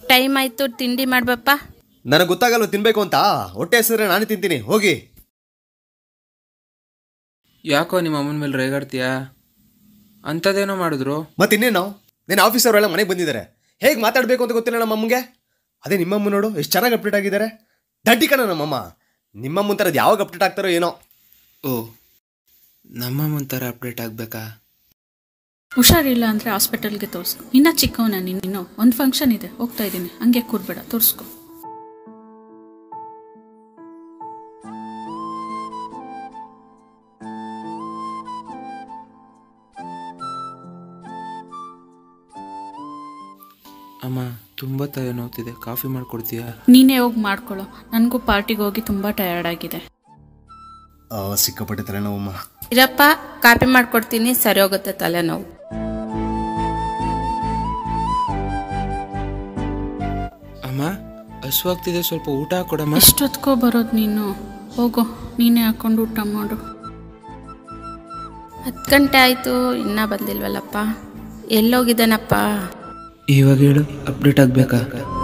time ಆಯ್ತು ತಿಂಡಿ ಮಾಡ್ಬಪ್ಪ ನನಗೆ ಗೊತ್ತಾಗಲ್ವ ತಿನ್ಬೇಕು ಅಂತ ಹೊಟ್ಟೆ ಹೆಸರೆ ನಾನೇ ತಿಂತೀನಿ ಹೋಗಿ ಯಾಕೋ ನಿಮ್ಮ ಅಮ್ಮನ ಮೇಲೆ ರೇಗಾಡ್ತೀಯಾ ಅಂಥದ್ದೇನೋ ಮಾಡಿದ್ರು ಮತ್ತೆ ಇನ್ನೇನು ನಿನ್ನ ಆಫೀಸರ್ ಎಲ್ಲ ಮನೆಗೆ ಬಂದಿದ್ದಾರೆ ಹೇಗೆ ಮಾತಾಡಬೇಕು ಅಂತ ಗೊತ್ತಿಲ್ಲ ನಮ್ಮ ಅಮ್ಮಗೆ ಅದೇ ನಿಮ್ಮಮ್ಮ ನೋಡು ಎಷ್ಟು ಚೆನ್ನಾಗಿ ಅಪ್ಡೇಟ್ ಆಗಿದ್ದಾರೆ ದಡ್ಡಿ ಕಣ ನಮ್ಮಮ್ಮ ನಿಮ್ಮಮ್ಮನ ಥರದ್ದು ಯಾವಾಗ ಅಪ್ಡೇಟ್ ಆಗ್ತಾರೋ ಏನೋ ಓ ನಮ್ಮಮ್ಮನ ಥರ ಅಪ್ಡೇಟ್ ಆಗಬೇಕಾ ಹುಷಾರಿಲ್ಲ ಅಂದರೆ ಹಾಸ್ಪಿಟಲ್ಗೆ ತೋರಿಸ್ಕೊ ಇನ್ನ ಚಿಕ್ಕವನ ನೀನು ಇನ್ನು ಒಂದು ಫಂಕ್ಷನ್ ಇದೆ ಹೋಗ್ತಾ ಇದ್ದೀನಿ ಹಂಗೆ ಕೂರ್ಬೇಡ ತೋರಿಸ್ಕೊ ಅಮ್ಮ ತುಂಬ ತಲೆ ನೋವ್ತಿದೆ ಕಾಫಿ ಮಾಡ್ಕೊಡ್ತೀಯಾ ನೀನೇ ಹೋಗಿ ಮಾಡ್ಕೊಳ್ಳೋ ನನಗೂ ಪಾರ್ಟಿಗೆ ಹೋಗಿ ತುಂಬ ಟಯರ್ಡ್ ಆಗಿದೆ ಆ, ಸಿಕ್ಕಾಪಟ್ಟೆ ತಲೆನೋವಮ್ಮ ಇರಪ್ಪ ಕಾಪಿ ಮಾಡ್ಕೊಡ್ತೀನಿ ಸರಿ ಹೋಗುತ್ತೆ ತಲೆನೋವು ಅಮ್ಮ ಹಸುವಾಗ್ತಿದೆ ಸ್ವಲ್ಪ ಊಟ ಕೊಡಮ್ಮ ಎಷ್ಟೊತ್ಕೋ ಬರೋದು ನೀನು ಹೋಗೋ ನೀನೇ ಹಾಕೊಂಡು ಊಟ ಮಾಡು ಹತ್ತು ಗಂಟೆ ಆಯ್ತು ಇನ್ನ ಬಂದಿಲ್ವಲ್ಲಪ್ಪ ಎಲ್ಲೋಗಿದ್ದಾನಪ್ಪ ಇವಾಗ ಹೇಳು ಅಪ್ಡೇಟ್ ಆಗಬೇಕಾ